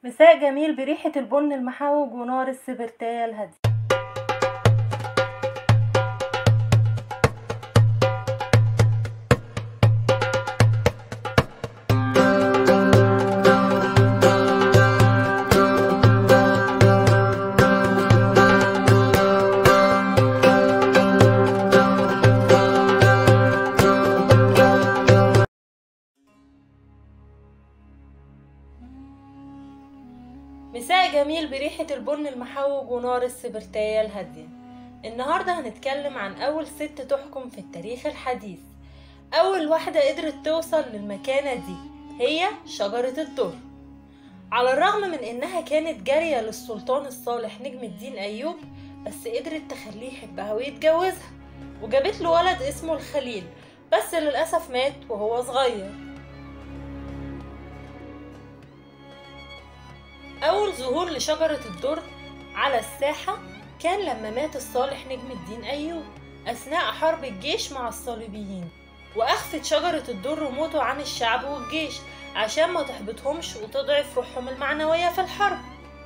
مساء جميل بريحة البن المحوج ونار السبرتاية الهادية مساء جميل بريحة البن المحوج ونار السبرتاية الهادية النهاردة هنتكلم عن أول ست تحكم في التاريخ الحديث أول واحدة قدرت توصل للمكانة دي هي شجرة الدر على الرغم من إنها كانت جارية للسلطان الصالح نجم الدين أيوب بس قدرت تخليه يحبها ويتجوزها وجابت له ولد اسمه الخليل بس للأسف مات وهو صغير أول ظهور لشجرة الدر على الساحة كان لما مات الصالح نجم الدين أيوب أثناء حرب الجيش مع الصليبيين وأخفت شجرة الدر موته عن الشعب والجيش عشان ما تحبطهمش وتضعف روحهم المعنوية في الحرب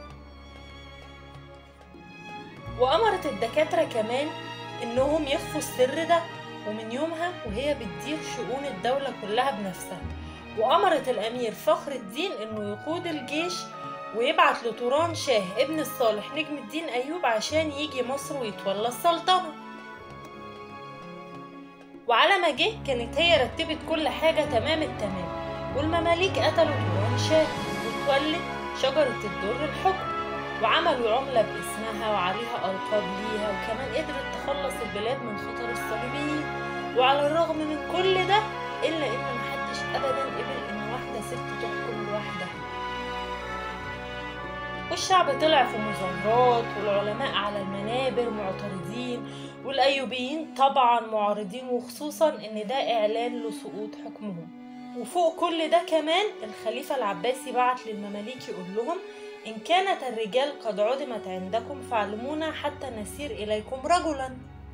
وأمرت الدكاترة كمان إنهم يخفوا السر ده ومن يومها وهي بتدير شؤون الدولة كلها بنفسها وأمرت الأمير فخر الدين إنه يقود الجيش ويبعت لطوران شاه ابن الصالح نجم الدين أيوب عشان يجي مصر ويتولى السلطنة وعلى ما جه كانت هي رتبت كل حاجة تمام التمام والمماليك قتلوا طوران شاه وتولت شجرة الدر الحكم وعملوا عملة باسمها وعليها ألقاب ليها وكمان قدرت تخلص البلاد من خطر الصليبيين وعلى الرغم من كل ده إلا إن محدش أبدا قبل إن واحدة ست تحكم لوحدها والشعب طلع في مظاهرات والعلماء على المنابر معترضين والأيوبيين طبعا معارضين وخصوصا إن ده إعلان لسقوط حكمهم وفوق كل ده كمان الخليفة العباسي بعت للمماليك يقول لهم إن كانت الرجال قد عدمت عندكم فاعلمونا حتى نسير إليكم رجلا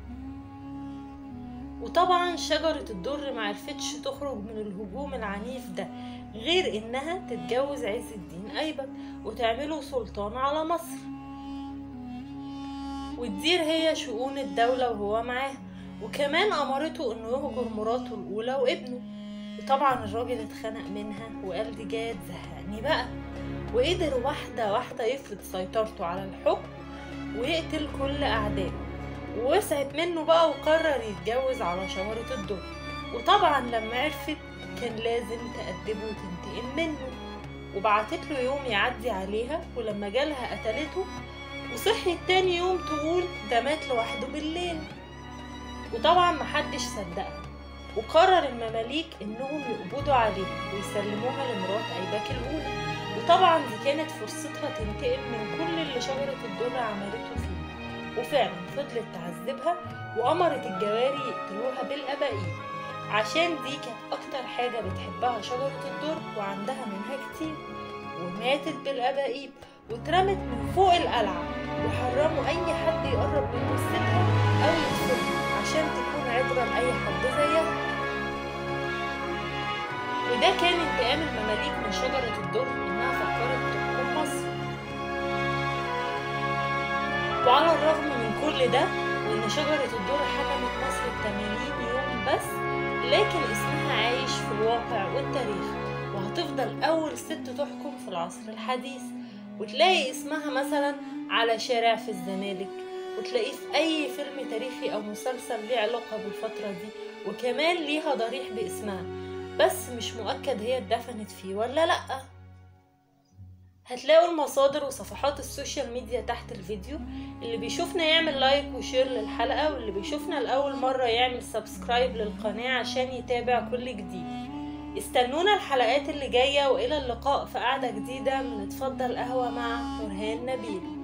وطبعا شجرة الدر معرفتش تخرج من الهجوم العنيف ده غير إنها تتجوز عز الدين أيبك وتعمله سلطان على مصر وتدير هي شؤون الدولة وهو معاه وكمان أمرته إنه يهجر مراته الأولى وابنه وطبعا الراجل اتخنق منها وقال دي جاية تزهقني بقى وقدر واحدة واحدة يفرض سيطرته على الحكم ويقتل كل أعدائه ووسعت منه بقى وقرر يتجوز على شجرة الدر وطبعا لما عرفت كان لازم تأدبه وتنتقم منه وبعتت له يوم يعدي عليها ولما جالها قتلته وصحيت تاني يوم تقول ده مات لوحده بالليل وطبعا محدش صدقها وقرر المماليك انهم يقبضوا عليها ويسلموها لمرات ايباك الاولى وطبعا دي كانت فرصتها تنتقم من كل اللي شجرة الدر عملته فيه وفعلا فضلت تعذبها وأمرت الجواري يقتلوها بالأبائيل عشان دي كانت أكتر حاجة بتحبها شجرة الدر وعندها منها كتير وماتت بالأبائيب واترمت من فوق القلعة وحرموا أي حد يقرب من جثتها أو يدفنها عشان تكون عبرة لأي حد زيها وده كان انتقام المماليك من شجرة الدر إنها فكرت تحكم مصر وعلى الرغم من كل ده وإن شجرة الدر حكمت مصر 80 يوم بس لكن اسمها عايش في الواقع والتاريخ وهتفضل أول ست تحكم في العصر الحديث وتلاقي اسمها مثلا على شارع في الزمالك وتلاقيه في أي فيلم تاريخي أو مسلسل ليه علاقة بالفترة دي وكمان ليها ضريح باسمها بس مش مؤكد هي اتدفنت فيه ولا لأ هتلاقوا المصادر وصفحات السوشيال ميديا تحت الفيديو اللي بيشوفنا يعمل لايك وشير للحلقة واللي بيشوفنا لأول مرة يعمل سبسكرايب للقناة عشان يتابع كل جديد استنونا الحلقات اللي جاية وإلى اللقاء في قعدة جديدة من اتفضل قهوة مع نورهان نبيل